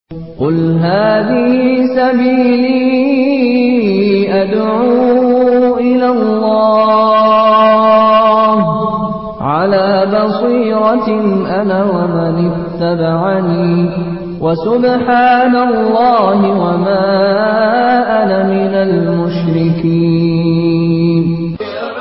قل هذه سبيلي أدعو إلى الله على بصيرة أنا ومن اتبعني وسبحان الله وما أنا من المشركين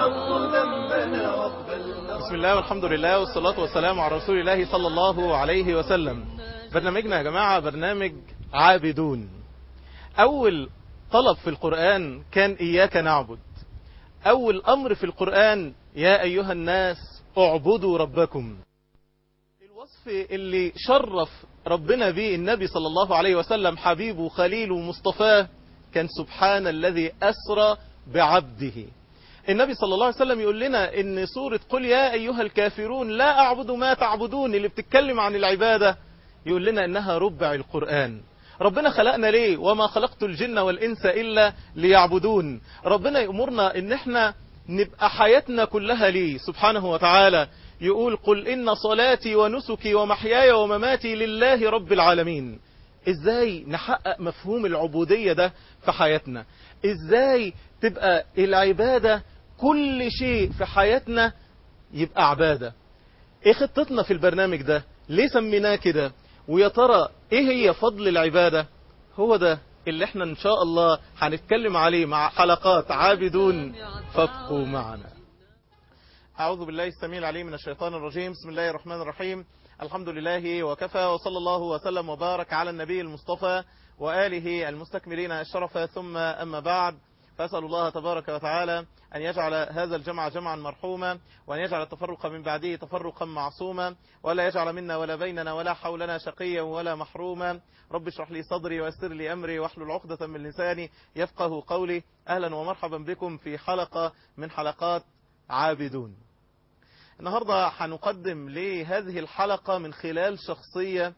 بسم الله والحمد لله والصلاة والسلام على رسول الله صلى الله عليه وسلم برنامجنا يا جماعة برنامج عابدون أول طلب في القرآن كان إياك نعبد أول أمر في القرآن يا أيها الناس اعبدوا ربكم الوصف اللي شرف ربنا به النبي صلى الله عليه وسلم حبيبه خليله مصطفاه كان سبحان الذي أسرى بعبده النبي صلى الله عليه وسلم يقول لنا ان سورة قل يا ايها الكافرون لا اعبد ما تعبدون اللي بتتكلم عن العبادة يقول لنا انها ربع القرآن ربنا خلقنا ليه وما خلقت الجن والانس الا ليعبدون ربنا يأمرنا ان احنا نبقى حياتنا كلها ليه سبحانه وتعالى يقول قل ان صلاتي ونسكي ومحياي ومماتي لله رب العالمين ازاي نحقق مفهوم العبودية ده في حياتنا ازاي تبقى العبادة كل شيء في حياتنا يبقى عبادة ايه خطتنا في البرنامج ده ليه سميناه كده ويا ترى ايه هي فضل العبادة هو ده اللي احنا ان شاء الله هنتكلم عليه مع حلقات عابدون فابقوا معنا أعوذ بالله السميع العليم من الشيطان الرجيم بسم الله الرحمن الرحيم الحمد لله وكفى وصلى الله وسلم وبارك على النبي المصطفى وآله المستكملين الشرف ثم أما بعد فأسأل الله تبارك وتعالى أن يجعل هذا الجمع جمعا مرحوما وأن يجعل التفرق من بعده تفرقا معصوما ولا يجعل منا ولا بيننا ولا حولنا شقيا ولا محروما رب اشرح لي صدري ويسر لي أمري واحلل عقدة من لساني يفقه قولي أهلا ومرحبا بكم في حلقة من حلقات عابدون النهاردة هنقدم لهذه الحلقة من خلال شخصية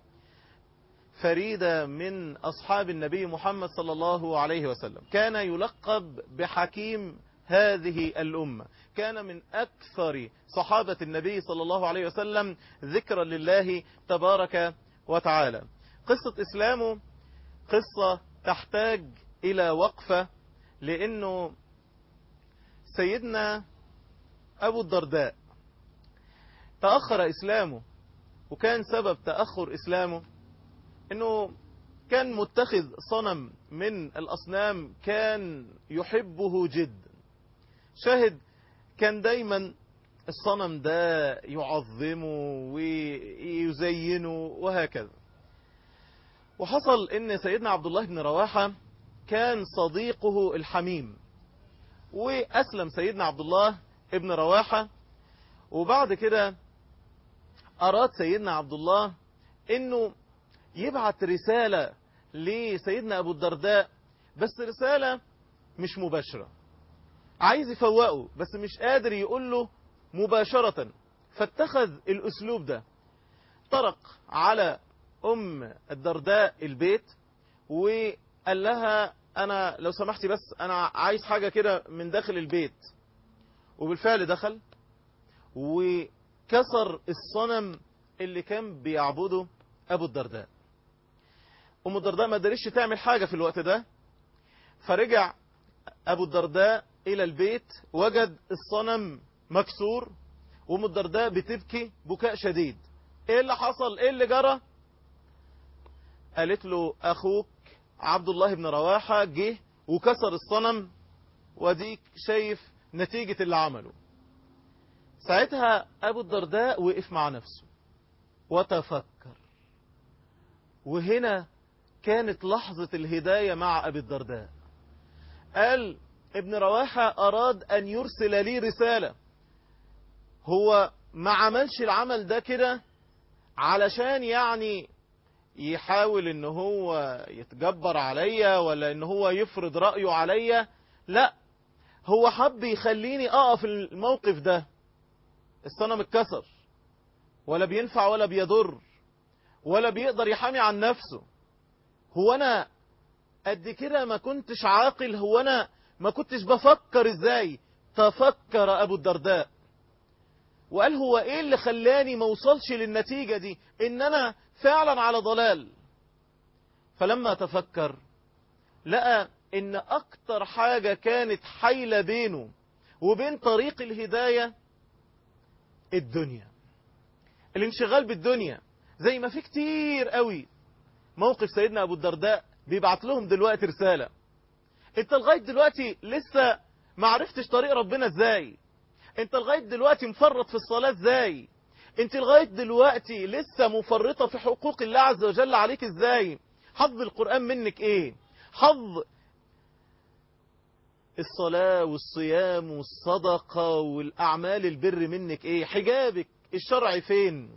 فريدة من أصحاب النبي محمد صلى الله عليه وسلم كان يلقب بحكيم هذه الأمة كان من أكثر صحابة النبي صلى الله عليه وسلم ذكرا لله تبارك وتعالى قصة إسلامه قصة تحتاج إلى وقفة لأنه سيدنا أبو الدرداء تأخر إسلامه وكان سبب تأخر إسلامه أنه كان متخذ صنم من الأصنام كان يحبه جدا شاهد كان دايما الصنم ده يعظمه ويزينه وهكذا وحصل ان سيدنا عبد الله بن رواحة كان صديقه الحميم وأسلم سيدنا عبد الله ابن رواحة وبعد كده أراد سيدنا عبد الله انه يبعت رسالة لسيدنا أبو الدرداء بس رسالة مش مباشرة عايز يفوقه بس مش قادر يقول له مباشرة فاتخذ الأسلوب ده طرق على أم الدرداء البيت وقال لها أنا لو سمحتي بس أنا عايز حاجة كده من داخل البيت وبالفعل دخل وكسر الصنم اللي كان بيعبده أبو الدرداء أم الدرداء ما قدرتش تعمل حاجة في الوقت ده فرجع أبو الدرداء إلى البيت وجد الصنم مكسور وأم الدرداء بتبكي بكاء شديد إيه اللي حصل إيه اللي جرى قالت له أخوك عبد الله بن رواحة جه وكسر الصنم وديك شايف نتيجة اللي عمله ساعتها أبو الدرداء وقف مع نفسه وتفكر وهنا كانت لحظة الهداية مع أبي الدرداء قال ابن رواحة أراد أن يرسل لي رسالة هو ما عملش العمل ده كده علشان يعني يحاول ان هو يتجبر عليا ولا ان هو يفرض رأيه عليا لا هو حب يخليني اقف الموقف ده الصنم اتكسر ولا بينفع ولا بيضر ولا بيقدر يحامي عن نفسه هو انا قد كده ما كنتش عاقل هو انا ما كنتش بفكر ازاي تفكر ابو الدرداء وقال هو ايه اللي خلاني ما وصلش للنتيجة دي ان انا فعلا على ضلال فلما تفكر لقى ان اكتر حاجة كانت حيلة بينه وبين طريق الهداية الدنيا الانشغال بالدنيا زي ما في كتير قوي موقف سيدنا ابو الدرداء بيبعت لهم دلوقتي رسالة انت لغاية دلوقتي لسه ما عرفتش طريق ربنا ازاي انت لغاية دلوقتي مفرط في الصلاة ازاي انت لغاية دلوقتي لسه مفرطة في حقوق الله عز وجل عليك ازاي حظ القرآن منك ايه حظ الصلاة والصيام والصدقة والأعمال البر منك ايه حجابك الشرع فين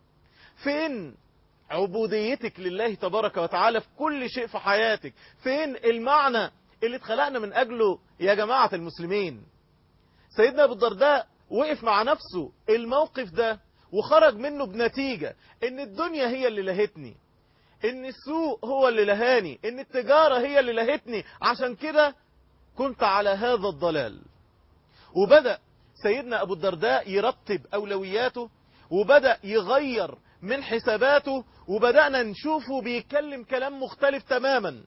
فين عبوديتك لله تبارك وتعالى في كل شيء في حياتك فين المعنى اللي اتخلقنا من أجله يا جماعة المسلمين سيدنا أبو الدرداء وقف مع نفسه الموقف ده وخرج منه بنتيجة ان الدنيا هي اللي لهتني ان السوق هو اللي لهاني ان التجارة هي اللي لهتني عشان كده كنت على هذا الضلال وبدأ سيدنا أبو الدرداء يرتب أولوياته وبدأ يغير من حساباته وبدأنا نشوفه بيتكلم كلام مختلف تماما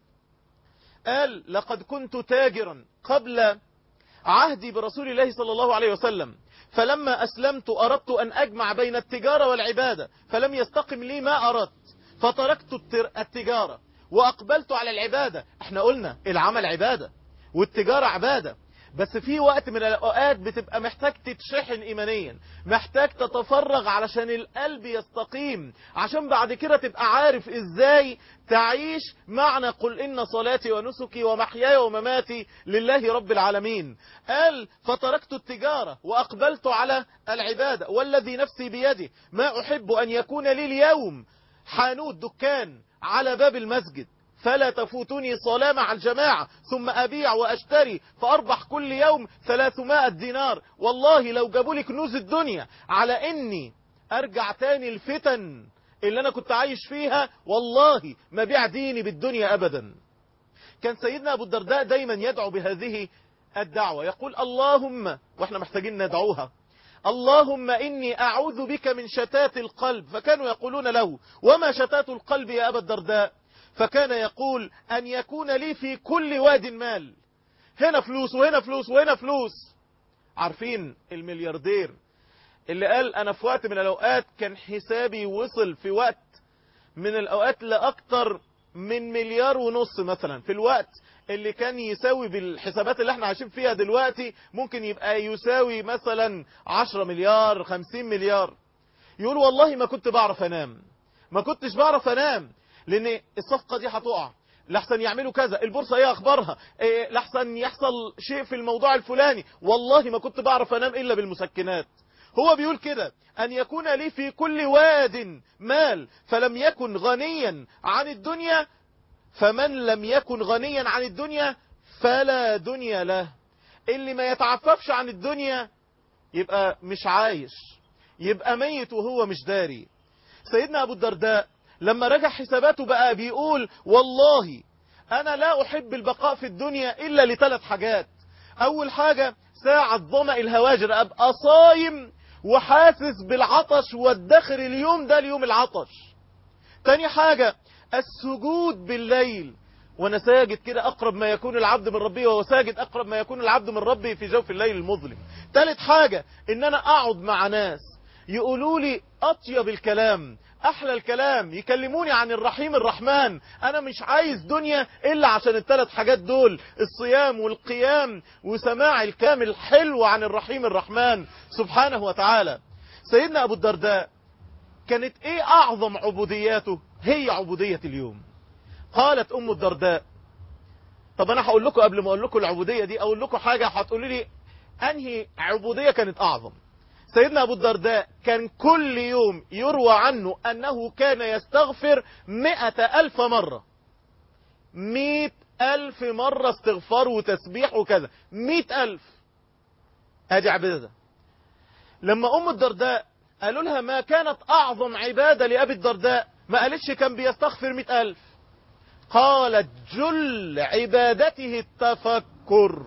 قال لقد كنت تاجرا قبل عهدي برسول الله صلى الله عليه وسلم فلما أسلمت أردت أن أجمع بين التجارة والعبادة فلم يستقم لي ما أردت فتركت التجارة وأقبلت على العبادة احنا قلنا العمل عبادة والتجارة عبادة بس في وقت من الأوقات بتبقى محتاج تتشحن إيمانيا محتاج تتفرغ علشان القلب يستقيم عشان بعد كده تبقى عارف إزاي تعيش معنى قل إن صلاتي ونسكي ومحياي ومماتي لله رب العالمين قال فتركت التجارة وأقبلت على العبادة والذي نفسي بيده ما أحب أن يكون لي اليوم حانوت دكان على باب المسجد فلا تفوتني صلاة مع الجماعة ثم أبيع وأشتري فأربح كل يوم 300 دينار والله لو جابوا لي كنوز الدنيا على إني أرجع تاني الفتن اللي أنا كنت عايش فيها والله ما بيع ديني بالدنيا أبدا كان سيدنا أبو الدرداء دايما يدعو بهذه الدعوة يقول اللهم وإحنا محتاجين ندعوها اللهم إني أعوذ بك من شتات القلب فكانوا يقولون له وما شتات القلب يا أبا الدرداء فكان يقول أن يكون لي في كل واد مال هنا فلوس وهنا فلوس وهنا فلوس عارفين الملياردير اللي قال أنا في وقت من الأوقات كان حسابي وصل في وقت من الأوقات لأكتر من مليار ونص مثلا في الوقت اللي كان يساوي بالحسابات اللي احنا عايشين فيها دلوقتي ممكن يبقى يساوي مثلا 10 مليار 50 مليار يقول والله ما كنت بعرف انام ما كنتش بعرف انام لان الصفقة دي هتقع لحسن يعملوا كذا البورصة ايه اخبارها إيه لحسن يحصل شيء في الموضوع الفلاني والله ما كنت بعرف انام الا بالمسكنات هو بيقول كده أن يكون لي في كل واد مال فلم يكن غنيا عن الدنيا فمن لم يكن غنيا عن الدنيا فلا دنيا له اللي ما يتعففش عن الدنيا يبقى مش عايش يبقى ميت وهو مش داري سيدنا أبو الدرداء لما رجع حساباته بقى بيقول والله أنا لا أحب البقاء في الدنيا إلا لثلاث حاجات أول حاجة ساعة ظمأ الهواجر أبقى صايم وحاسس بالعطش وادخر اليوم ده ليوم العطش تاني حاجة السجود بالليل وانا ساجد كده اقرب ما يكون العبد من ربه وهو ساجد اقرب ما يكون العبد من ربه في جوف الليل المظلم تالت حاجة ان انا اقعد مع ناس يقولوا لي اطيب الكلام احلى الكلام يكلموني عن الرحيم الرحمن انا مش عايز دنيا الا عشان الثلاث حاجات دول الصيام والقيام وسماع الكلام الحلو عن الرحيم الرحمن سبحانه وتعالى سيدنا ابو الدرداء كانت ايه اعظم عبودياته هي عبودية اليوم قالت ام الدرداء طب انا هقول لكم قبل ما اقول لكم العبودية دي اقول لكم حاجة هتقولوا لي انهي عبودية كانت اعظم سيدنا أبو الدرداء كان كل يوم يروى عنه أنه كان يستغفر مئة ألف مرة مئة ألف مرة استغفار وتسبيح وكذا مئة ألف هذه عبادة لما أم الدرداء قالوا لها ما كانت أعظم عبادة لأبي الدرداء ما قالتش كان بيستغفر مئة ألف قالت جل عبادته التفكر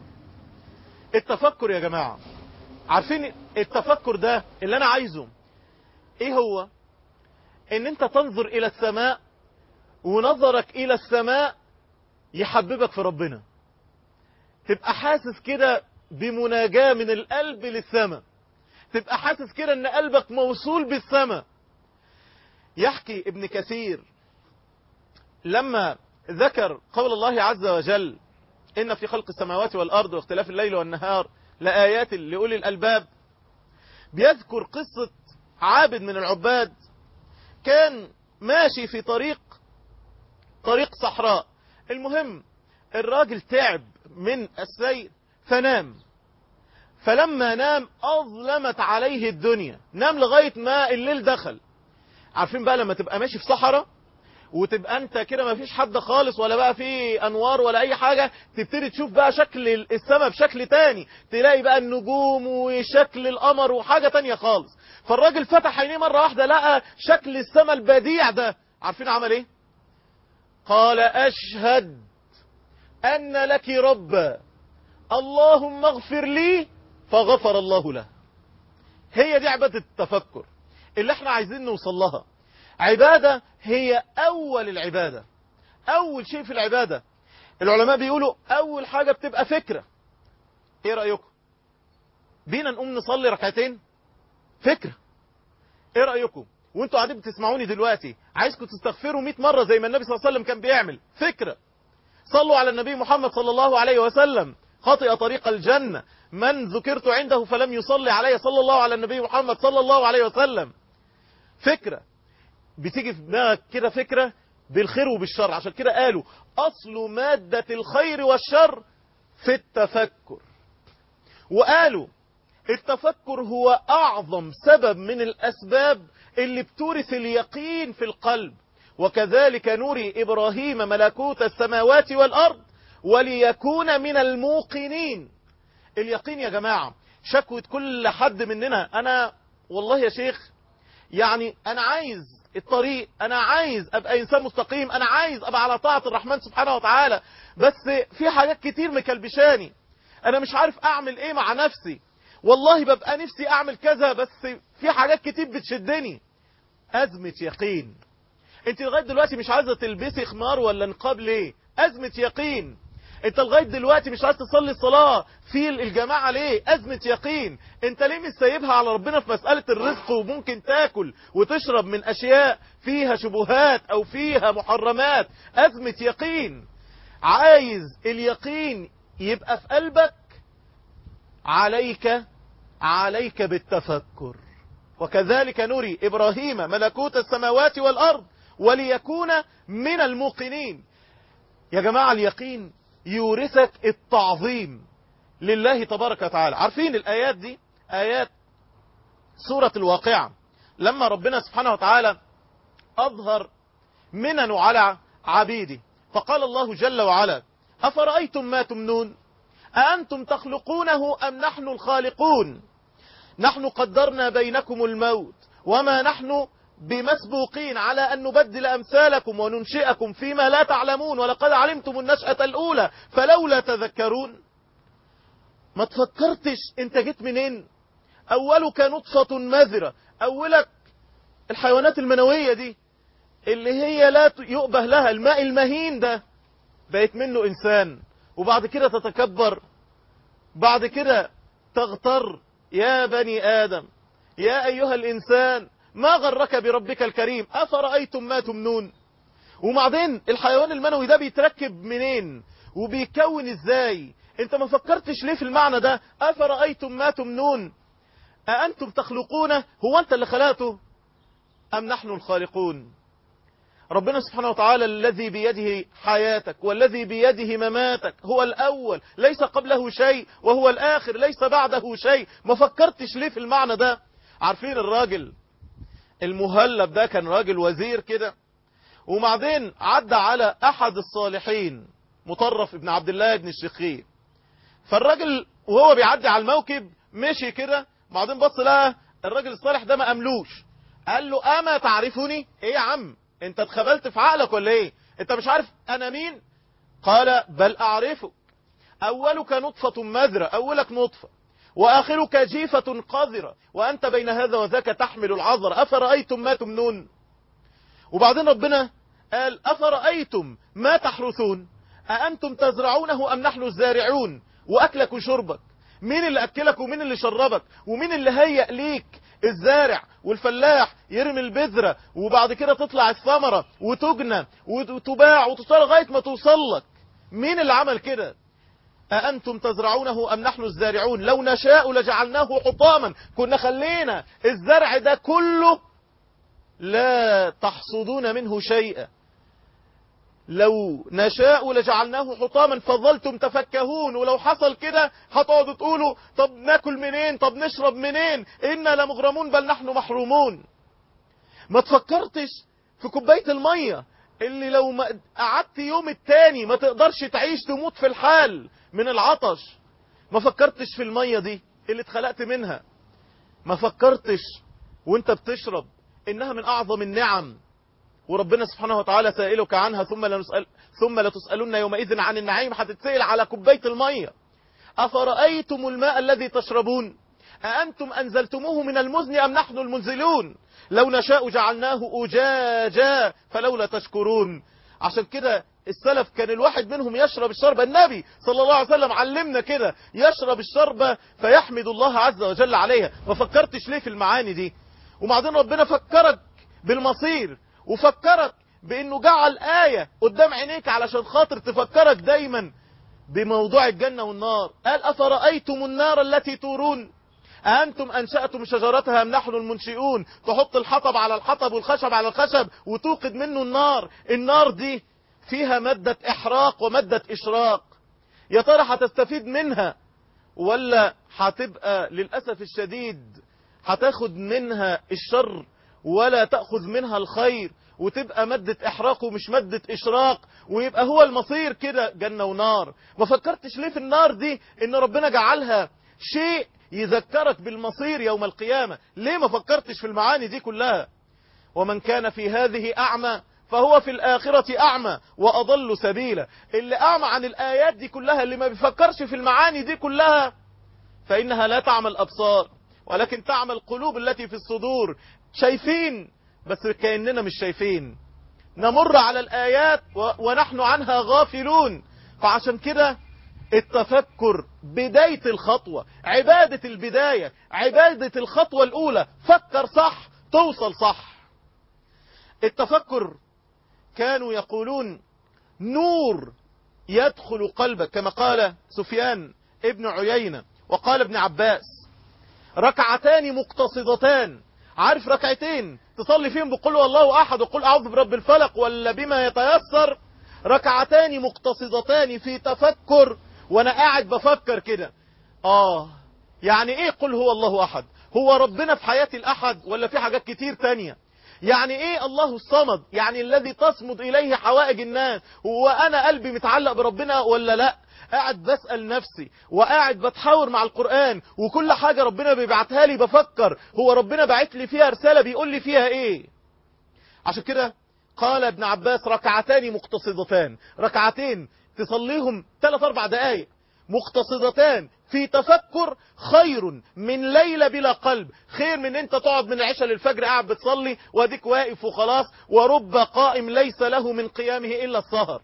التفكر يا جماعة عارفين التفكر ده اللي انا عايزه ايه هو ان انت تنظر الى السماء ونظرك إلى السماء يحببك في ربنا تبقى حاسس كده بمناجاة من القلب للسماء تبقى حاسس كده ان قلبك موصول بالسماء يحكي ابن كثير لما ذكر قول الله عز وجل إن في خلق السماوات والأرض واختلاف الليل والنهار لآيات لأولي الألباب بيذكر قصة عابد من العباد كان ماشي في طريق طريق صحراء المهم الراجل تعب من السير فنام فلما نام أظلمت عليه الدنيا نام لغاية ما الليل دخل عارفين بقى لما تبقى ماشي في صحراء وتبقى انت كده ما فيش حد خالص ولا بقى في انوار ولا اي حاجة تبتدي تشوف بقى شكل السماء بشكل تاني تلاقي بقى النجوم وشكل القمر وحاجة تانية خالص فالراجل فتح عينيه مرة واحدة لقى شكل السماء البديع ده عارفين عمل ايه قال اشهد ان لك ربا اللهم اغفر لي فغفر الله له هي دي عبادة التفكر اللي احنا عايزين نوصل لها عبادة هي أول العبادة أول شيء في العبادة العلماء بيقولوا أول حاجة بتبقى فكرة إيه رأيكم بينا نقوم نصلي ركعتين فكرة إيه رأيكم وانتوا قاعدين بتسمعوني دلوقتي عايزكم تستغفروا 100 مرة زي ما النبي صلى الله عليه وسلم كان بيعمل فكرة صلوا على النبي محمد صلى الله عليه وسلم خطئ طريق الجنة من ذكرت عنده فلم يصلي عليه صلى الله على النبي محمد صلى الله عليه وسلم فكرة بتيجي في دماغك كده فكرة بالخير وبالشر عشان كده قالوا أصل مادة الخير والشر في التفكر وقالوا التفكر هو أعظم سبب من الأسباب اللي بتورث اليقين في القلب وكذلك نري إبراهيم ملكوت السماوات والأرض وليكون من الموقنين اليقين يا جماعة شكوة كل حد مننا أنا والله يا شيخ يعني أنا عايز الطريق أنا عايز أبقى إنسان مستقيم أنا عايز أبقى على طاعة الرحمن سبحانه وتعالى بس في حاجات كتير مكلبشاني أنا مش عارف أعمل إيه مع نفسي والله ببقى نفسي أعمل كذا بس في حاجات كتير بتشدني أزمة يقين أنت لغاية دلوقتي مش عايزة تلبسي خمار ولا نقاب ليه أزمة يقين انت لغاية دلوقتي مش عايز تصلي الصلاة في الجماعة ليه أزمة يقين انت ليه مش سايبها على ربنا في مسألة الرزق وممكن تاكل وتشرب من أشياء فيها شبهات أو فيها محرمات أزمة يقين عايز اليقين يبقى في قلبك عليك عليك بالتفكر وكذلك نري إبراهيم ملكوت السماوات والأرض وليكون من الموقنين يا جماعة اليقين يورثك التعظيم لله تبارك وتعالى عارفين الآيات دي آيات سورة الواقعة لما ربنا سبحانه وتعالى أظهر منن على عبيده فقال الله جل وعلا أفرأيتم ما تمنون أأنتم تخلقونه أم نحن الخالقون نحن قدرنا بينكم الموت وما نحن بمسبوقين على أن نبدل أمثالكم وننشئكم فيما لا تعلمون ولقد علمتم النشأة الأولى فلولا تذكرون ما تفكرتش انت جيت منين أولك نطفة مذرة أولك الحيوانات المنوية دي اللي هي لا يؤبه لها الماء المهين ده بقيت منه إنسان وبعد كده تتكبر بعد كده تغتر يا بني آدم يا أيها الإنسان ما غرك بربك الكريم أفرأيتم ما تمنون وبعدين الحيوان المنوي ده بيتركب منين وبيكون ازاي انت ما فكرتش ليه في المعنى ده أفرأيتم ما تمنون أأنتم تخلقونه هو أنت اللي خلقته أم نحن الخالقون ربنا سبحانه وتعالى الذي بيده حياتك والذي بيده مماتك هو الأول ليس قبله شيء وهو الآخر ليس بعده شيء ما فكرتش ليه في المعنى ده عارفين الراجل المهلب ده كان راجل وزير كده وبعدين عدى على أحد الصالحين مطرف ابن عبد الله بن الشخير فالراجل وهو بيعدي على الموكب مشي كده بعدين بص لقى الراجل الصالح ده ما أملوش قال له أما تعرفني ايه يا عم انت اتخبلت في عقلك ولا ايه انت مش عارف انا مين قال بل اعرفك اولك نطفة مذرة اولك نطفة واخرك جيفة قذرة وانت بين هذا وذاك تحمل العذر افرأيتم ما تمنون وبعدين ربنا قال أفرأيتم ما تحرثون أأنتم تزرعونه أم نحن الزارعون وأكلك وشربك مين اللي أكلك ومين اللي شربك ومين اللي هيأ ليك الزارع والفلاح يرمي البذرة وبعد كده تطلع الثمرة وتجنى وتباع وتصل لغاية ما توصل لك مين اللي عمل كده أأنتم تزرعونه أم نحن الزارعون لو نشاء لجعلناه حطاما كنا خلينا الزرع ده كله لا تحصدون منه شيئا لو نشاء لجعلناه حطاما فظلتم تفكهون ولو حصل كده هتقعدوا تقولوا طب ناكل منين طب نشرب منين إنا لمغرمون بل نحن محرومون ما تفكرتش في كوباية المية اللي لو ما قعدت يوم التاني ما تقدرش تعيش تموت في الحال من العطش ما فكرتش في المية دي اللي اتخلقت منها ما فكرتش وانت بتشرب انها من اعظم النعم وربنا سبحانه وتعالى سائلك عنها ثم لنسأل ثم لتسألن يومئذ عن النعيم هتتسأل على كوباية المية أفرأيتم الماء الذي تشربون أأنتم أنزلتموه من المزن أم نحن المنزلون لو نشاء جعلناه أجاجا فلولا تشكرون عشان كده السلف كان الواحد منهم يشرب الشربة النبي صلى الله عليه وسلم علمنا كده يشرب الشربة فيحمد الله عز وجل عليها ما فكرتش ليه في المعاني دي وبعدين ربنا فكرك بالمصير وفكرك بانه جعل آية قدام عينيك علشان خاطر تفكرك دايما بموضوع الجنة والنار قال أفرأيتم النار التي تورون أأنتم أنشأتم شجرتها أم نحن المنشئون تحط الحطب على الحطب والخشب على الخشب وتوقد منه النار النار دي فيها مادة إحراق ومادة إشراق يا ترى هتستفيد منها ولا هتبقى للأسف الشديد هتاخد منها الشر ولا تأخذ منها الخير وتبقى مادة إحراق ومش مادة إشراق ويبقى هو المصير كده جنة ونار ما فكرتش ليه في النار دي إن ربنا جعلها شيء يذكرك بالمصير يوم القيامة ليه ما فكرتش في المعاني دي كلها ومن كان في هذه أعمى فهو في الآخرة أعمى وأضل سبيلا اللي أعمى عن الآيات دي كلها اللي ما بيفكرش في المعاني دي كلها فإنها لا تعمى الأبصار ولكن تعمى القلوب التي في الصدور شايفين بس كأننا مش شايفين نمر على الآيات ونحن عنها غافلون فعشان كده التفكر بداية الخطوة عبادة البداية عبادة الخطوة الأولى فكر صح توصل صح التفكر كانوا يقولون نور يدخل قلبك كما قال سفيان ابن عيينة وقال ابن عباس ركعتان مقتصدتان عارف ركعتين تصلي فيهم بقول والله أحد وقل أعوذ برب الفلق ولا بما يتيسر ركعتان مقتصدتان في تفكر وانا قاعد بفكر كده اه يعني ايه قل هو الله احد هو ربنا في حياتي الاحد ولا في حاجات كتير تانية يعني ايه الله الصمد يعني الذي تصمد اليه حوائج الناس وانا قلبي متعلق بربنا ولا لا قاعد بسأل نفسي وقاعد بتحاور مع القرآن وكل حاجة ربنا بيبعتها لي بفكر هو ربنا بعت لي فيها رسالة بيقول لي فيها ايه عشان كده قال ابن عباس ركعتان مقتصدتان ركعتين تصليهم ثلاث اربع دقائق مقتصدتان في تفكر خير من ليلة بلا قلب خير من انت تقعد من العشاء للفجر قاعد بتصلي واديك واقف وخلاص ورب قائم ليس له من قيامه الا السهر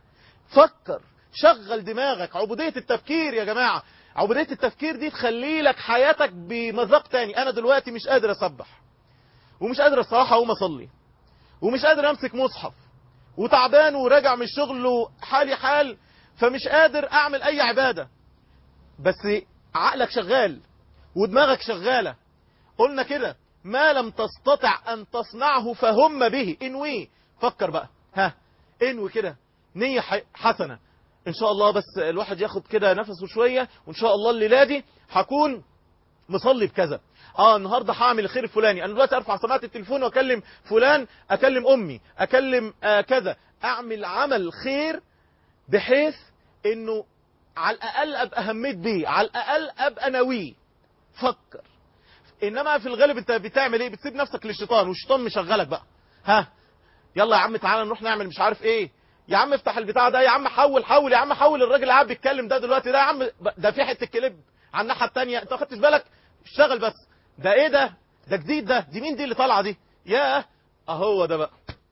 فكر شغل دماغك عبودية التفكير يا جماعة عبودية التفكير دي تخلي لك حياتك بمذاق تاني انا دلوقتي مش قادر اسبح ومش قادر الصراحة اقوم اصلي ومش قادر امسك مصحف وتعبان وراجع من الشغل حالي حال فمش قادر اعمل اي عبادة بس عقلك شغال ودماغك شغالة قلنا كده ما لم تستطع ان تصنعه فهم به انوي فكر بقى ها انوي كده نية حسنة ان شاء الله بس الواحد ياخد كده نفسه شوية وان شاء الله الليلة دي هكون مصلي بكذا اه النهارده هعمل الخير الفلاني انا دلوقتي ارفع سماعه التليفون واكلم فلان اكلم امي اكلم آه كذا اعمل عمل خير بحيث انه على الاقل ابقى هميت بيه على الاقل ابقى ناويه فكر انما في الغالب انت بتعمل ايه بتسيب نفسك للشيطان والشيطان مشغلك بقى ها يلا يا عم تعالى نروح نعمل مش عارف ايه يا عم افتح البتاع ده يا عم حول حول يا عم حول الراجل قاعد بيتكلم ده دلوقتي ده يا عم ده في حته كليب على الناحيه الثانيه انت ما خدتش بالك اشتغل بس ده ايه ده ده جديد ده دي مين دي اللي طالعه دي ياه اهو ده بقى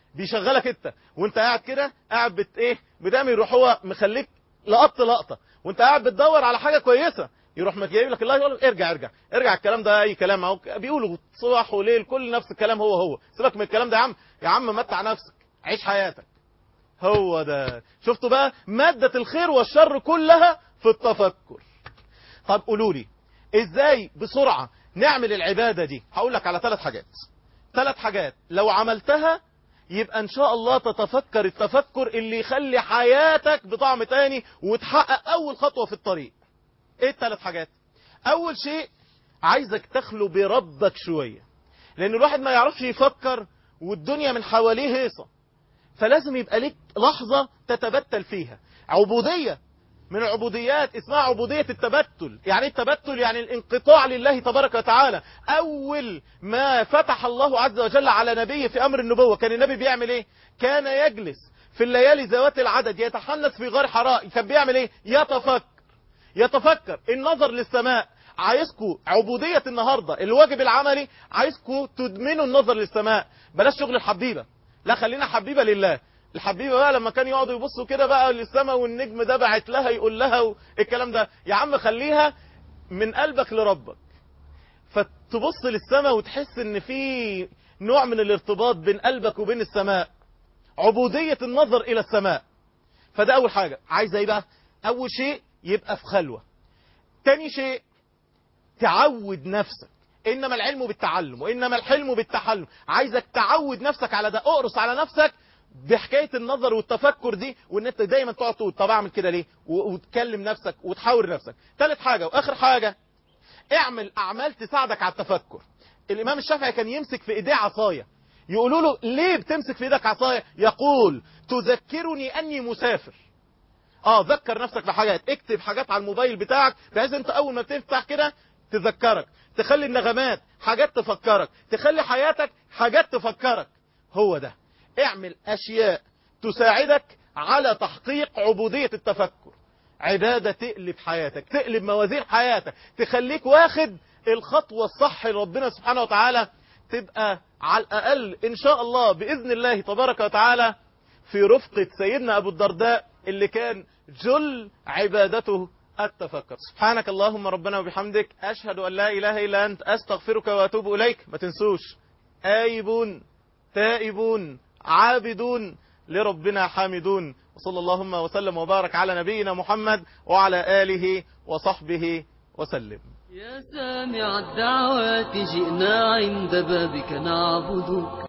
بيشغلك انت وانت قاعد كده قاعد بت ايه بتعمل يروح هو مخليك لقط لقطه وانت قاعد بتدور على حاجه كويسه يروح ما جايب لك الله يقول لك ارجع ارجع ارجع الكلام ده اي كلام اهو بيقولوا صباح وليل كل نفس الكلام هو هو سيبك من الكلام ده يا عم يا عم متع نفسك عيش حياتك هو ده شفتوا بقى مادة الخير والشر كلها في التفكر طب قولوا لي ازاي بسرعة نعمل العبادة دي هقول لك على ثلاث حاجات ثلاث حاجات لو عملتها يبقى ان شاء الله تتفكر التفكر اللي يخلي حياتك بطعم تاني وتحقق اول خطوة في الطريق ايه الثلاث حاجات اول شيء عايزك تخلو بربك شوية لان الواحد ما يعرفش يفكر والدنيا من حواليه هيصة فلازم يبقى ليك لحظة تتبتل فيها عبودية من العبوديات اسمها عبودية التبتل يعني ايه التبتل يعني الانقطاع لله تبارك وتعالى اول ما فتح الله عز وجل على نبيه في امر النبوة كان النبي بيعمل ايه كان يجلس في الليالي ذوات العدد يتحنث في غار حراء كان بيعمل ايه يتفكر يتفكر النظر للسماء عايزكم عبودية النهاردة الواجب العملي عايزكم تدمنوا النظر للسماء بلاش شغل الحبيبة لا خلينا حبيبة لله الحبيبة بقى لما كان يقعدوا يبصوا كده بقى للسماء والنجم ده بعت لها يقول لها الكلام ده يا عم خليها من قلبك لربك فتبص للسماء وتحس ان في نوع من الارتباط بين قلبك وبين السماء عبودية النظر الى السماء فده اول حاجة عايزة ايه بقى اول شيء يبقى في خلوة تاني شيء تعود نفسك انما العلم بالتعلم وانما الحلم بالتحلم عايزك تعود نفسك على ده اقرص على نفسك بحكاية النظر والتفكر دي وان انت دايما تقعد تقول طب اعمل كده ليه وتكلم نفسك وتحاور نفسك ثالث حاجة واخر حاجة اعمل اعمال تساعدك على التفكر الامام الشافعي كان يمسك في ايديه عصاية يقولوا له ليه بتمسك في ايدك عصاية يقول تذكرني اني مسافر اه ذكر نفسك بحاجات اكتب حاجات على الموبايل بتاعك بحيث انت اول ما بتفتح كده تذكرك تخلي النغمات حاجات تفكرك تخلي حياتك حاجات تفكرك هو ده اعمل اشياء تساعدك على تحقيق عبودية التفكر عبادة تقلب حياتك تقلب موازين حياتك تخليك واخد الخطوة الصح لربنا سبحانه وتعالى تبقى على الأقل إن شاء الله بإذن الله تبارك وتعالى في رفقة سيدنا أبو الدرداء اللي كان جل عبادته التفكر سبحانك اللهم ربنا وبحمدك أشهد أن لا إله إلا أنت أستغفرك وأتوب إليك ما تنسوش آيبون تائبون عابدون لربنا حامدون وصلى اللهم وسلم وبارك على نبينا محمد وعلى آله وصحبه وسلم يا سامع الدعوات جئنا عند بابك نعبدك